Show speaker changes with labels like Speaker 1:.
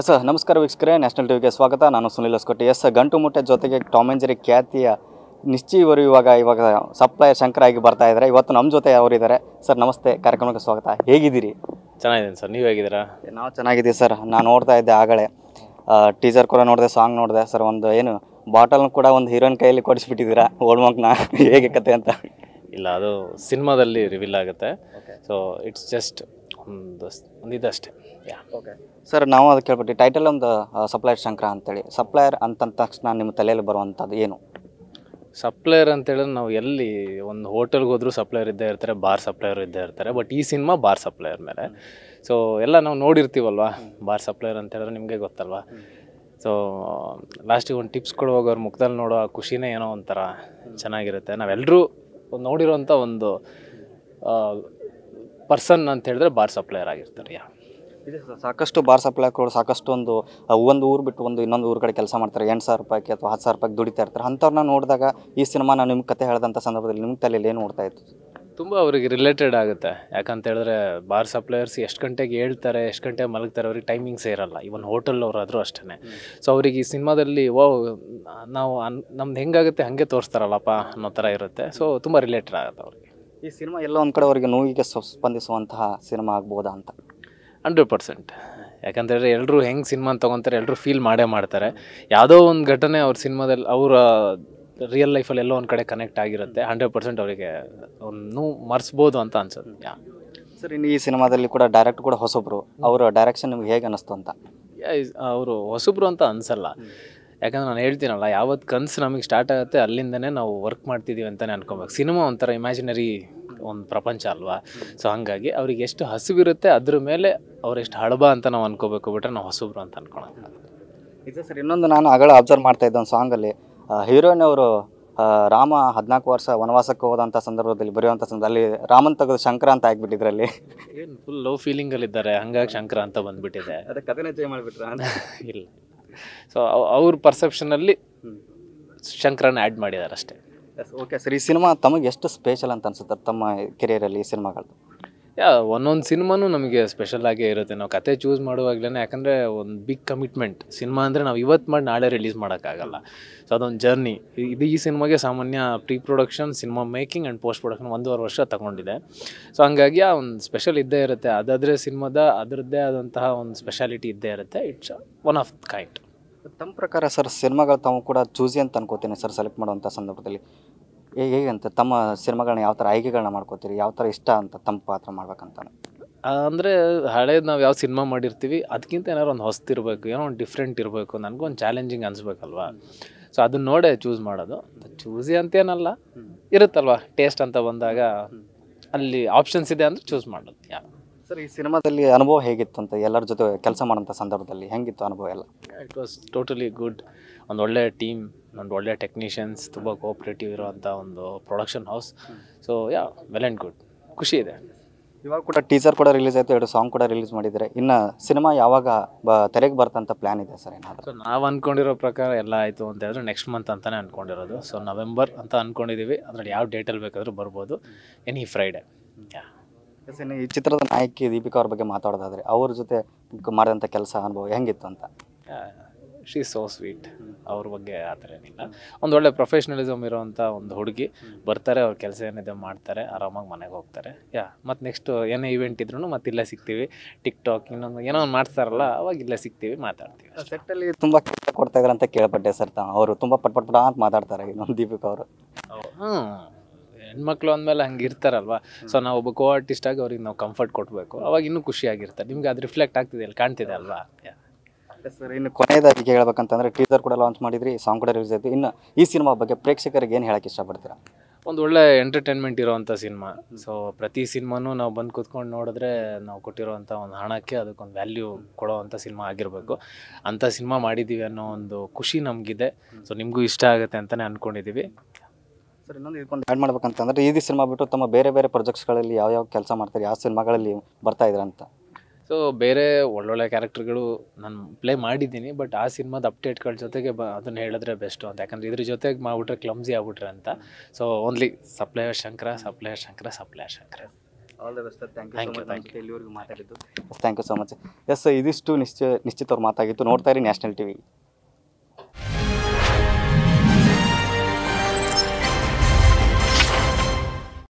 Speaker 1: Sir ನಮಸ್ಕಾರ ವೀಕ್ಷಕರೇ national ಟಿವಿಗೆ ಸ್ವಾಗತ ನಾನು ಸುನಿಲ್ ಹೊಸಕೋಟೆ ಎಸ್ ಗಂಟು ಮುಟ್ಟೆ ಜೊತೆಗೆ ಟಾಮ್ ಆ್ಯಂಡ್ ಜೆರಿ ಖ್ಯಾತಿಯ ನಿಶ್ಚಯವರು ಇವಾಗ ಇವಾಗ ಸಪ್ಲೈಯರ್ ಶಂಕರ್ ಆಗಿ ಬರ್ತಾ ಇದ್ದಾರೆ ಇವತ್ತು ನಮ್ಮ ಜೊತೆ ಅವರಿದ್ದಾರೆ ಸರ್ ನಮಸ್ತೆ ಕಾರ್ಯಕ್ರಮಕ್ಕೆ ಸ್ವಾಗತ ಹೇಗಿದ್ದೀರಿ
Speaker 2: ಚೆನ್ನಾಗಿದ್ದೀನಿ ಸರ್ ನೀವು ಹೇಗಿದ್ದೀರಾ
Speaker 1: ನಾವು ಚೆನ್ನಾಗಿದ್ದೀವಿ ಸರ್ ನಾನು ನೋಡ್ತಾ ಇದ್ದೆ ಆಗಲೇ ಟೀಸರ್ ಕೂಡ ನೋಡಿದೆ ಸಾಂಗ್ ನೋಡಿದೆ ಸರ್ ಒಂದು ಏನು ಬಾಟಲ್ನ ಕೂಡ ಒಂದು ಹೀರೋಯಿನ್ ಕೈಯಲ್ಲಿ ಕೊಡಿಸ್ಬಿಟ್ಟಿದ್ದೀರಾ ಓಲ್ಡ್ ಮಂಕ್ನ ಹೇಗೆ ಕತೆ ಅಂತ
Speaker 2: ಇಲ್ಲ ಅದು ಸಿನಿಮಾದಲ್ಲಿ ರಿವೀಲ್ ಆಗುತ್ತೆ ಸೊ ಇಟ್ಸ್ ಜಸ್ಟ್ ಒಂದು ಒಂದು ಇದಷ್ಟೇ ಯಾ
Speaker 1: ಓಕೆ ಸರ್ ನಾವು ಅದಕ್ಕೆ ಕೇಳ್ಬಿಟ್ಟು ಟೈಟಲ್ ಒಂದು ಸಪ್ಲೈಯರ್ ಶಂಕರ ಅಂತೇಳಿ ಸಪ್ಲೈಯರ್ ಅಂತಂದ ತಕ್ಷಣ ನಿಮ್ಮ ತಲೆಯಲ್ಲಿ ಬರುವಂಥದ್ದು ಏನು
Speaker 2: ಸಪ್ಲೈಯರ್ ಅಂತ ಹೇಳಿದ್ರೆ ನಾವು ಎಲ್ಲಿ ಒಂದು ಹೋಟೆಲ್ಗೆ ಹೋದ್ರೂ ಸಪ್ಲೈಯರ್ ಇದ್ದೇ ಇರ್ತಾರೆ ಬಾರ್ ಸಪ್ಲೈಯರ್ ಇದ್ದೇ ಇರ್ತಾರೆ ಬಟ್ ಈ ಸಿನಿಮಾ ಬಾರ್ ಸಪ್ಲೈಯರ್ ಮೇಲೆ ಸೊ ಎಲ್ಲ ನಾವು ನೋಡಿರ್ತೀವಲ್ವಾ ಬಾರ್ ಸಪ್ಲೈಯರ್ ಅಂತ ಹೇಳಿದ್ರೆ ನಿಮಗೆ ಗೊತ್ತಲ್ವಾ ಸೊ ಲಾಸ್ಟಿಗೆ ಒಂದು ಟಿಪ್ಸ್ ಕೊಡುವಾಗ ಅವ್ರ ಮುಖದಲ್ಲಿ ನೋಡೋ ಆ ಖುಷಿನೇ ಏನೋ ಒಂಥರ ಚೆನ್ನಾಗಿರುತ್ತೆ ನಾವೆಲ್ಲರೂ ನೋಡಿರೋಂಥ ಒಂದು ಪರ್ಸನ್ ಅಂತ ಹೇಳಿದ್ರೆ ಬಾರ್ ಸಪ್ಲೈಯರ್ ಆಗಿರ್ತಾರೆ ಯಾ
Speaker 1: ಇದೆ ಸರ್ ಸಾಕಷ್ಟು ಬಾರ್ ಸಪ್ಲೈಯರ್ಗಳು ಸಾಕಷ್ಟು ಒಂದು ಆ, ಒಂದು ಊರು ಬಿಟ್ಟು ಒಂದು ಇನ್ನೊಂದು ಊರು ಕಡೆ ಕೆಲಸ ಮಾಡ್ತಾರೆ ಎಂಟು ಸಾವಿರ ರೂಪಾಯಿಗೆ ಅಥವಾ ಹತ್ತು ಸಾವಿರ ರೂಪಾಯಿಗೆ ದುಡಿತಾ ಇರ್ತಾರೆ ಅಂಥವ್ರನ್ನ ನೋಡಿದಾಗ ಈ ಸಿನಿಮಾ ನಾನು ನಿಮ್ಮ ಕತೆ ಹೇಳಿದಂಥ ಸಂದರ್ಭದಲ್ಲಿ ನಿಮ್ಮ ತಲೆಯಲ್ಲಿ ಏನು ನೋಡ್ತಾ ಇತ್ತು
Speaker 2: ತುಂಬ ಅವರಿಗೆ ರಿಲೇಟೆಡ್ ಆಗುತ್ತೆ ಯಾಕಂತ ಹೇಳಿದ್ರೆ ಬಾರ್ ಸಪ್ಲೈಯರ್ಸ್ ಎಷ್ಟು ಗಂಟೆಗೆ ಹೇಳ್ತಾರೆ ಎಷ್ಟು ಗಂಟೆಗೆ ಮಲಗ್ತಾರೆ ಅವ್ರಿಗೆ ಟೈಮಿಂಗ್ಸ್ ಇರಲ್ಲ ಇವನ್ ಹೋಟೆಲ್ ಅವರಾದರೂ ಅಷ್ಟೇ ಸೊ ಅವ್ರಿಗೆ ಈ ಸಿನಿಮಾದಲ್ಲಿ ಓ ನಾವು ಅನ್ ನಮ್ದು ಹೆಂಗಾಗುತ್ತೆ ಹಾಗೆ ತೋರಿಸ್ತಾರಲ್ಲಪ್ಪ ಅನ್ನೋ ಥರ ಇರುತ್ತೆ ಸೊ ತುಂಬ ರಿಲೇಟೆಡ್ ಆಗುತ್ತೆ ಅವ್ರಿಗೆ
Speaker 1: ಈ ಸಿನಿಮಾ ಎಲ್ಲ ಒಂದು ಕಡೆ ಅವರಿಗೆ ನೋವಿಗೆ ಸ್ವ- ಸ್ಪಂದಿಸುವಂತಹ ಸಿನಿಮಾ ಆಗ್ಬೋದಾ ಅಂತ
Speaker 2: ಹಂಡ್ರೆಡ್ ಪರ್ಸೆಂಟ್ ಯಾಕಂತ ಹೇಳಿದ್ರೆ ಎಲ್ಲರೂ ಹೆಂಗೆ ಸಿನಿಮಾ ತೊಗೊತಾರೆ ಎಲ್ಲರೂ ಫೀಲ್ ಮಾಡೇ ಮಾಡ್ತಾರೆ ಯಾವುದೋ ಒಂದು ಘಟನೆ ಅವ್ರ ಸಿನಿಮಾದಲ್ಲಿ ಅವರ ರಿಯಲ್ ಲೈಫಲ್ಲಿ ಎಲ್ಲೋ ಒಂದು ಕಡೆ ಕನೆಕ್ಟ್ ಆಗಿರುತ್ತೆ ಹಂಡ್ರೆಡ್ ಪರ್ಸೆಂಟ್ ಅವರಿಗೆ ಒಂದು ಮರ್ಸ್ಬೋದು ಅಂತ ಅನ್ಸುತ್ತೆ ಯಾ
Speaker 1: ಸರ್ ಇನ್ನು ಈ ಸಿನಿಮಾದಲ್ಲಿ ಕೂಡ ಡೈರೆಕ್ಟ್ ಕೂಡ ಹೊಸಬ್ರು ಅವರ ಡೈರೆಕ್ಷನ್ ನಿಮ್ಗೆ ಹೇಗೆ ಅನ್ನಿಸ್ತು ಅಂತ
Speaker 2: ಅವರು ಹೊಸಬ್ರು ಅಂತ ಅನ್ಸಲ್ಲ ಯಾಕಂದ್ರೆ ನಾನು ಹೇಳ್ತೀನಲ್ಲ ಯಾವತ್ತು ಕನಸು ನಮಗೆ ಸ್ಟಾರ್ಟ್ ಆಗುತ್ತೆ ಅಲ್ಲಿಂದನೇ ನಾವು ವರ್ಕ್ ಮಾಡ್ತಿದ್ದೀವಿ ಅಂತಲೇ ಅನ್ಕೊಬೇಕು ಸಿನಿಮಾ ಒಂಥರ ಇಮ್ಯಾಜಿನರಿ ಒಂದು ಪ್ರಪಂಚ ಅಲ್ವಾ ಸೊ ಹಾಗಾಗಿ ಅವ್ರಿಗೆ ಎಷ್ಟು ಹಸಿವಿರುತ್ತೆ ಅದ್ರ ಮೇಲೆ ಅವ್ರು ಎಷ್ಟು ಹಳಬ ಅಂತ ನಾವು ಅನ್ಕೋಬೇಕು ಬಿಟ್ರೆ ನಾವು ಹೊಸಬ್ರು ಅಂತ ಅನ್ಕೊಳಲ್ಲ
Speaker 1: ಇದೆ ಸರ್ ಇನ್ನೊಂದು ನಾನು ಅಗಳ ಅಬ್ಸರ್ವ್ ಮಾಡ್ತಾ ಇದ್ದ ಒಂದು ಸಾಂಗಲ್ಲಿ ಹೀರೋಯಿನ್ ಅವರು ರಾಮ ಹದಿನಾಲ್ಕು ವರ್ಷ ವನವಾಸಕ್ಕೆ ಹೋದಂಥ ಸಂದರ್ಭದಲ್ಲಿ ಬರೆಯುವಂಥ ಸಂದರ್ಭದಲ್ಲಿ ರಾಮನ್ ತೆಗೆದು ಶಂಕರ ಅಂತ ಆಗ್ಬಿಟ್ಟಿದ್ರಲ್ಲಿ
Speaker 2: ಏನು ಫುಲ್ ಲವ್ ಫೀಲಿಂಗಲ್ಲಿದ್ದಾರೆ ಹಂಗಾಗಿ ಶಂಕರ ಅಂತ ಬಂದ್ಬಿಟ್ಟಿದೆ
Speaker 1: ಅದಕ್ಕೆ ಕಥೆನೇ ಚೇಂಜ್ ಮಾಡಿಬಿಟ್ರ
Speaker 2: ಇಲ್ಲ ಸೊ ಅವ್ರ ಪರ್ಸೆಪ್ಷನಲ್ಲಿ ಶಂಕರನ ಆ್ಯಡ್ ಮಾಡಿದ್ದಾರೆ ಅಷ್ಟೇ
Speaker 1: ಓಕೆ ಸರ್ ಈ ಸಿನಿಮಾ ತಮಗೆ ಎಷ್ಟು ಸ್ಪೆಷಲ್ ಅಂತ ಅನ್ಸುತ್ತೆ ತಮ್ಮ ಕೆರಿಯರಲ್ಲಿ ಈ ಸಿನಿಮಾಗಳು
Speaker 2: ಯಾ ಒಂದೊಂದು ಸಿನಿಮಾನು ನಮಗೆ ಸ್ಪೆಷಲ್ ಆಗೇ ಇರುತ್ತೆ ನಾವು ಕತೆ ಚೂಸ್ ಮಾಡುವಾಗಲೇ ಯಾಕಂದರೆ ಒಂದು ಬಿಗ್ ಕಮಿಟ್ಮೆಂಟ್ ಸಿನಿಮಾ ಅಂದರೆ ನಾವು ಇವತ್ತು ಮಾಡಿ ನಾಳೆ ರಿಲೀಸ್ ಮಾಡೋಕ್ಕಾಗಲ್ಲ ಸೊ ಅದೊಂದು ಜರ್ನಿ ಇದು ಈ ಸಿನಿಮಾಗೆ ಸಾಮಾನ್ಯ pre production cinema making and post production ಒಂದೂವರೆ ವರ್ಷ ತಗೊಂಡಿದೆ ಸೊ ಹಂಗಾಗಿ ಆ ಒಂದು ಸ್ಪೆಷಲ್ ಇದ್ದೇ ಇರುತ್ತೆ ಅದಾದರೆ ಸಿನಿಮಾದ ಅದರದ್ದೇ ಆದಂತಹ ಒಂದು ಸ್ಪೆಷಾಲಿಟಿ ಇದ್ದೇ ಇರುತ್ತೆ ಇಟ್ಸ್ ಒನ್ ಆಫ್ ಕೈಂಡ್
Speaker 1: ತಮ್ಮ ಪ್ರಕಾರ ಸರ್ ಸಿನಿಮಾಗಳು ತಾವು ಕೂಡ ಚೂಸಿ ಅಂತ ಅನ್ಕೋತೀನಿ ಸರ್ ಸೆಲೆಕ್ಟ್ ಮಾಡುವಂಥ ಸಂದರ್ಭದಲ್ಲಿ ಹೇ- ಹೇಗೆ ಅಂತ ತಮ್ಮ ಸಿನಿಮಾಗಳನ್ನ ಯಾವ ಥರ ಆಯ್ಕೆಗಳನ್ನ ಮಾಡ್ಕೋತೀರಿ ಯಾವ ಥರ ಇಷ್ಟ ಅಂತ ತಮ್ಮ ಪಾತ್ರ ಮಾಡ್ಬೇಕಂತ
Speaker 2: ಅಂದರೆ ಹಳೇದು ನಾವು ಯಾವ ಸಿನಿಮಾ ಮಾಡಿರ್ತೀವಿ ಅದಕ್ಕಿಂತ ಏನಾದ್ರು ಒಂದು ಹೊಸ್ತಿರ್ಬೇಕು ಏನೋ ಒಂದು ಡಿಫ್ರೆಂಟ್ ಇರಬೇಕು ನನಗೊಂದು ಚಾಲೆಂಜಿಂಗ್ ಅನಿಸ್ಬೇಕಲ್ವಾ ಸೊ ಅದನ್ನ ನೋಡೇ ಚೂಸ್ ಮಾಡೋದು ಚೂಸಿ ಅಂತೇನಲ್ಲ ಇರುತ್ತಲ್ವಾ ಟೇಸ್ಟ್ ಅಂತ ಬಂದಾಗ ಅಲ್ಲಿ ಆಪ್ಷನ್ಸ್ ಇದೆ ಅಂದರೆ ಚೂಸ್ ಮಾಡೋದು ಯಾ
Speaker 1: ಸರ್ ಈ ಸಿನಿಮಾದಲ್ಲಿ ಅನುಭವ ಹೇಗಿತ್ತು ಅಂತ ಎಲ್ಲರ ಜೊತೆ ಕೆಲಸ ಮಾಡೋಂಥ ಸಂದರ್ಭದಲ್ಲಿ ಹೆಂಗಿತ್ತು ಅನುಭವ ಎಲ್ಲ
Speaker 2: ಇಟ್ ವಾಸ್ ಟೋಟಲಿ ಗುಡ್ ಒಂದು ಒಳ್ಳೆ ಟೀಮ್ ಒಂದು ಒಳ್ಳೆ ಟೆಕ್ನಿಷಿಯನ್ಸ್ ತುಂಬ ಕೋಆಪ್ರೇಟಿವ್ ಇರುವಂಥ ಒಂದು production house so yeah well and good ಖುಷಿ ಇದೆ
Speaker 1: ಇವಾಗ ಕೂಡ ಟೀಸರ್ ಕೂಡ ರಿಲೀಸ್ ಆಯಿತು ಎರಡು ಸಾಂಗ್ ಕೂಡ ರಿಲೀಸ್ ಮಾಡಿದ್ದಾರೆ ಇನ್ನು ಸಿನಿಮಾ ಯಾವಾಗ ಬ ತೆರೆಗೆ ಬರ್ತಂತ ಪ್ಲ್ಯಾನ್ ಇದೆ ಸರ್ ಏನಾದರೂ
Speaker 2: ಸೊ ನಾವು ಅಂದ್ಕೊಂಡಿರೋ ಪ್ರಕಾರ ಎಲ್ಲ ಆಯಿತು ಅಂತ ಹೇಳಿದ್ರೆ ನೆಕ್ಸ್ಟ್ ಮಂತ್ ಅಂತಲೇ ಅಂದ್ಕೊಂಡಿರೋದು ಸೊ ನವೆಂಬರ್ ಅಂತ ಅಂದ್ಕೊಂಡಿದ್ದೀವಿ ಅದ್ರಲ್ಲಿ ಯಾವ ಡೇಟಲ್ಲಿ ಬೇಕಾದರೂ ಬರ್ಬೋದು ಎನಿ ಫ್ರೈಡೆ ಯಾ
Speaker 1: ಇನ್ನು ಈ ಚಿತ್ರದ ನಾಯಕಿ ದೀಪಿಕಾ ಅವ್ರ ಬಗ್ಗೆ ಮಾತಾಡೋದಾದ್ರೆ ಅವ್ರ ಜೊತೆ ಮಾಡಿದಂಥ ಕೆಲಸ ಅನುಭವ ಹೆಂಗಿತ್ತು ಅಂತ
Speaker 2: ಶಿ ಸೋ ಸ್ವೀಟ್ ಅವ್ರ ಬಗ್ಗೆ ಆ ಥರ ಏನಿಲ್ಲ ಒಂದು ಒಳ್ಳೆ ಪ್ರೊಫೆಷ್ನಲಿಸಮ್ ಇರೋವಂಥ ಒಂದು ಹುಡುಗಿ ಬರ್ತಾರೆ ಅವ್ರ ಕೆಲಸ ಏನಿದೆ ಮಾಡ್ತಾರೆ ಆರಾಮಾಗಿ ಮನೆಗೆ ಹೋಗ್ತಾರೆ ಯಾ ಮತ್ತು ನೆಕ್ಸ್ಟ್ ಏನೇ ಇವೆಂಟ್ ಇದ್ರೂ ಮತ್ತೆ ಇಲ್ಲೇ ಸಿಗ್ತೀವಿ ಟಿಕ್ ಟಾಕ್ ಇನ್ನೊಂದು ಏನೋ ಒಂದು ಮಾಡ್ತಾರಲ್ಲ ಅವಾಗ ಇಲ್ಲೇ ಸಿಗ್ತೀವಿ ಮಾತಾಡ್ತೀವಿ ಅಷ್ಟೇ.
Speaker 1: ಸೆಟ್ಟಲ್ಲಿ ತುಂಬ ಕೆಲಸ ಕೊಡ್ತಾ ಇದ್ದಾರೆ ಅಂತ ಕೇಳ್ಪಟ್ಟೆ ಸರ್ ತಾವು ಅವರು ತುಂಬ ಪಟ್ ಪಟ್ ಪಟ ಅಂತ ಮಾತಾಡ್ತಾರೆ ಇನ್ನೊಂದು ದೀಪಿಕಾ ಅವರು
Speaker 2: ಹ್ಞೂ ಹೆಣ್ಮಕ್ಳು ಅಂದಮೇಲೆ ಹಂಗೆ ಇರ್ತಾರಲ್ವಾ ಸೊ ನಾವು ಒಬ್ಬ ಕೋ ಆರ್ಟಿಸ್ಟ್ ಆಗಿ ಅವ್ರಿಗೆ ನಾವು ಕಂಫರ್ಟ್ ಕೊಡಬೇಕು ಅವಾಗ ಇನ್ನೂ ಖುಷಿಯಾಗಿರ್ತಾರೆ ನಿಮ್ಗೆ ಅದು ರಿಫ್ಲೆಕ್ಟ್ ಆಗ್ತಿದೆ ಅಲ್ಲಿ ಕಾಣ್ತಿದೆ ಅಲ್ವಾ Yeah.
Speaker 1: ಸರ್ ಇನ್ನು ಕೊನೆಯದಾಗಿ ಹೇಳ್ಬೇಕಂತಂದ್ರೆ ಟೀಸರ್ ಕೂಡ ಲಾಂಚ್ ಮಾಡಿದ್ರಿ ಸಾಂಗ್ ಕೂಡ ರಿಲೀಸ್ ಆಯಿತು ಇನ್ನು ಈ ಸಿನಿಮಾ ಬಗ್ಗೆ ಪ್ರೇಕ್ಷಕರಿಗೆ ಏನು ಹೇಳಕ್ಕೆ ಇಷ್ಟಪಡ್ತೀರಾ
Speaker 2: ಒಂದು ಒಳ್ಳೆ ಎಂಟರ್ಟೈನ್ಮೆಂಟ್ ಇರೋವಂಥ ಸಿನಿಮಾ ಸೊ ಪ್ರತಿ ಸಿನಿಮಾನು ನಾವು ಬಂದು ಕೂತ್ಕೊಂಡು ನೋಡಿದ್ರೆ ನಾವು ಕೊಟ್ಟಿರೋವಂಥ ಒಂದು ಹಣಕ್ಕೆ ಅದಕ್ಕೊಂದು ವ್ಯಾಲ್ಯೂ ಕೊಡೋವಂಥ ಸಿನಿಮಾ ಆಗಿರಬೇಕು ಅಂಥ ಸಿನಿಮಾ ಮಾಡಿದ್ದೀವಿ ಅನ್ನೋ ಒಂದು ಖುಷಿ ನಮಗಿದೆ ಸೊ ನಿಮಗೂ ಇಷ್ಟ ಆಗುತ್ತೆ ಅಂತಲೇ ಅಂದ್ಕೊಂಡಿದ್ದೀವಿ
Speaker 1: ಸರ್ ಇನ್ನೊಂದು ಇದಕ್ಕೊಂದು ಆ್ಯಡ್ ಮಾಡ್ಬೇಕಂತಂದ್ರೆ ಈ ಸಿನಿಮಾ ಬಿಟ್ಟು ತಮ್ಮ ಬೇರೆ ಬೇರೆ ಪ್ರಾಜೆಕ್ಟ್ಸ್ಗಳಲ್ಲಿ ಯಾವ ಯಾವ ಕೆಲಸ ಮಾಡ್ತಾರೆ ಯಾವ ಸಿನಿಮಾಗಳಲ್ಲಿ ಬರ್ತಾ ಇದ್ದಾರೆ ಅಂತ
Speaker 2: ಸೊ ಬೇರೆ ಒಳ್ಳೊಳ್ಳೆ ಕ್ಯಾರೆಕ್ಟರ್ಗಳು ನಾನು ಪ್ಲೇ ಮಾಡಿದ್ದೀನಿ ಬಟ್ ಆ ಸಿನಿಮಾದ ಅಪ್ಡೇಟ್ಗಳ ಜೊತೆಗೆ ಬ ಅದನ್ನು ಹೇಳಿದ್ರೆ ಬೆಸ್ಟು ಅಂತ ಯಾಕಂದರೆ ಇದ್ರ ಜೊತೆಗೆ ಮಾಡ್ಬಿಟ್ರೆ ಕ್ಲಮ್ಸಿ ಆಗ್ಬಿಟ್ರೆ ಅಂತ so only supplier Shankara supplier Shankara supplier Shankara
Speaker 1: all the best thank
Speaker 2: Thank
Speaker 1: you
Speaker 2: you,
Speaker 1: so
Speaker 2: thank
Speaker 1: much ಇಲ್ಲಿವರೆಗೂ ಮಾತಾಡಿದ್ದು thank you so much yes ಇದಿಷ್ಟು ನಿಶ್ಚಯ ನಿಶ್ಚಿತ ಅವ್ರು ಮಾತಾಗಿತ್ತು ನೋಡ್ತಾ ಇರಿ ನ್ಯಾಷನಲ್ ಟಿವಿ